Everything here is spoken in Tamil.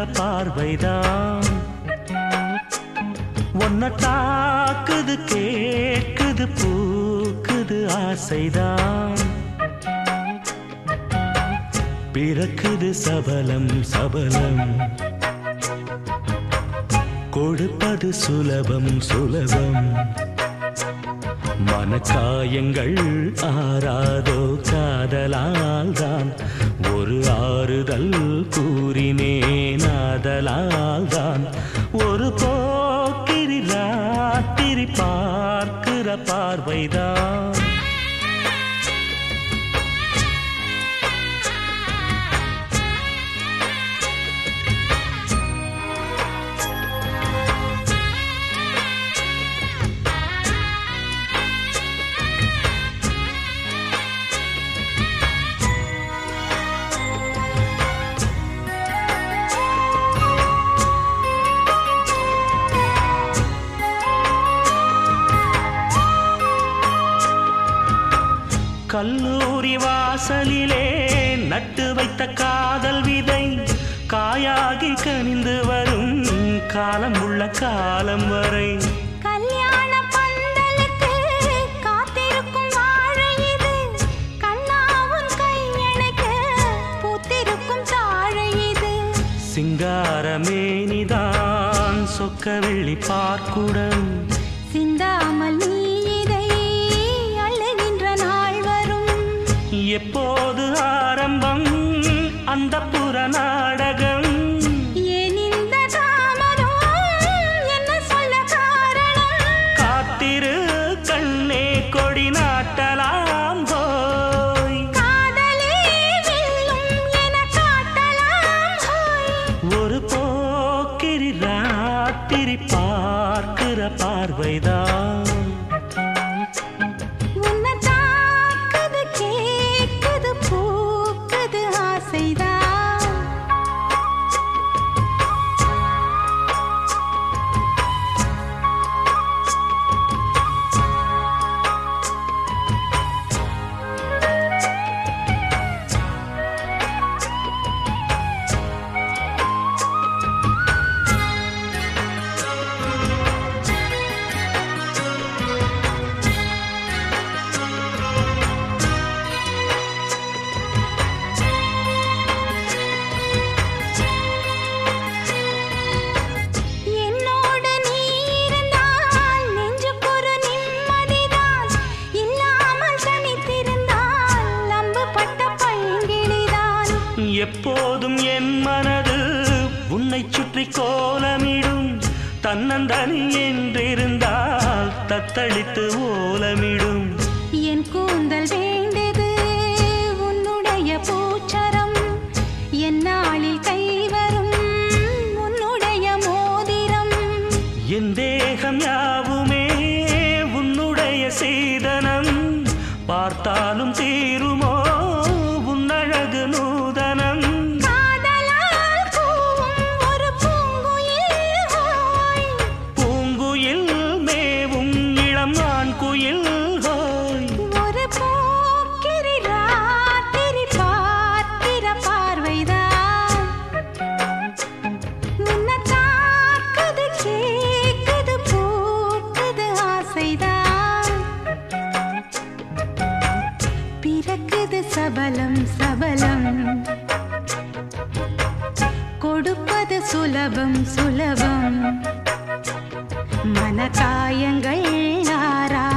பார்வைதான் ஒன்ன தாக்குது கேட்குது பூக்குது ஆசைதான் பிறக்குது சபலம் சபலம் கொடுப்பது சுலபம் சுலபம் மனக்காயங்கள் ஆறாதோ காதலால் தான் ஒரு ஆறுதல் கூறினேன் ஆதலால் தான் ஒரு போக்கிரி ராத்திரி பார்க்கிற பார்வைதான் கல்லூரி வாசலிலே நட்டு வைத்த காதல் விதை காயாகி கனிந்து வரும் காலம் உள்ள காலம் வரை கல்யாண பந்தலுக்கு காத்திருக்கும் வாழை இது கண்ணாவும் கையணைக்க பூத்திருக்கும் தாழை இது சிங்காரமேனிதான் சொக்க வெள்ளி பார்க்குடம் சிந்தாமல் நீ இதை அழுகின்ற நாள் வரும் எப்போது ஆரம்பம் அந்த புற நாடகம் ஏன் இந்த தாமதம் என்ன சொல்ல காரணம் காத்திரு கண்ணே கொடி நாட்டலாம் போய் காதலே வெல்லும் என காட்டலாம் ஹோய். ஒரு போக்கிரி ராத்திரி பார்க்கிற பார்வைதான் உன்னை தாக்குது கேக்குது பூக்குது ஆசைதான் என்னோடு நீ இருந்தால் நெஞ்சுக்கொரு நிம்மதிதான் இல்லாமல் தனித்திருந்தால் அம்பு பட்ட பைங்கிளிதான் எப்போதும் என் மனது உன்னை சுற்றி கோலமிடும் தன்னந்தனி என்றிருந்தால் தத்தளித்து ஓலமிடும் என் கூந்தல் வேண்டது உன்னுடைய பூச்சரம் என் நாளில் கைவரும் உன்னுடைய மோதிரம் என் தேகம் யாவுமே உன்னுடைய சீதனம் பார்த்தாலும் தீருமோ உன்னழகு நூதனம் காதலால் கூவும் ஒரு பூங்குயில் ஹோய். பூங்குயில் மேவும் இளம் ஆண் குயில் ஹோய் ஒரு போக்கிரி ராத்திரி பார்க்கிற பார்வைதான் உன்னை தாக்குது கேக்குது பூக்குது ஆசைதான் பிறக்குது சபலம் சபலம் கொடுப்பது சுலபம் சுலபம் மனக்காயங்கள் ஆறா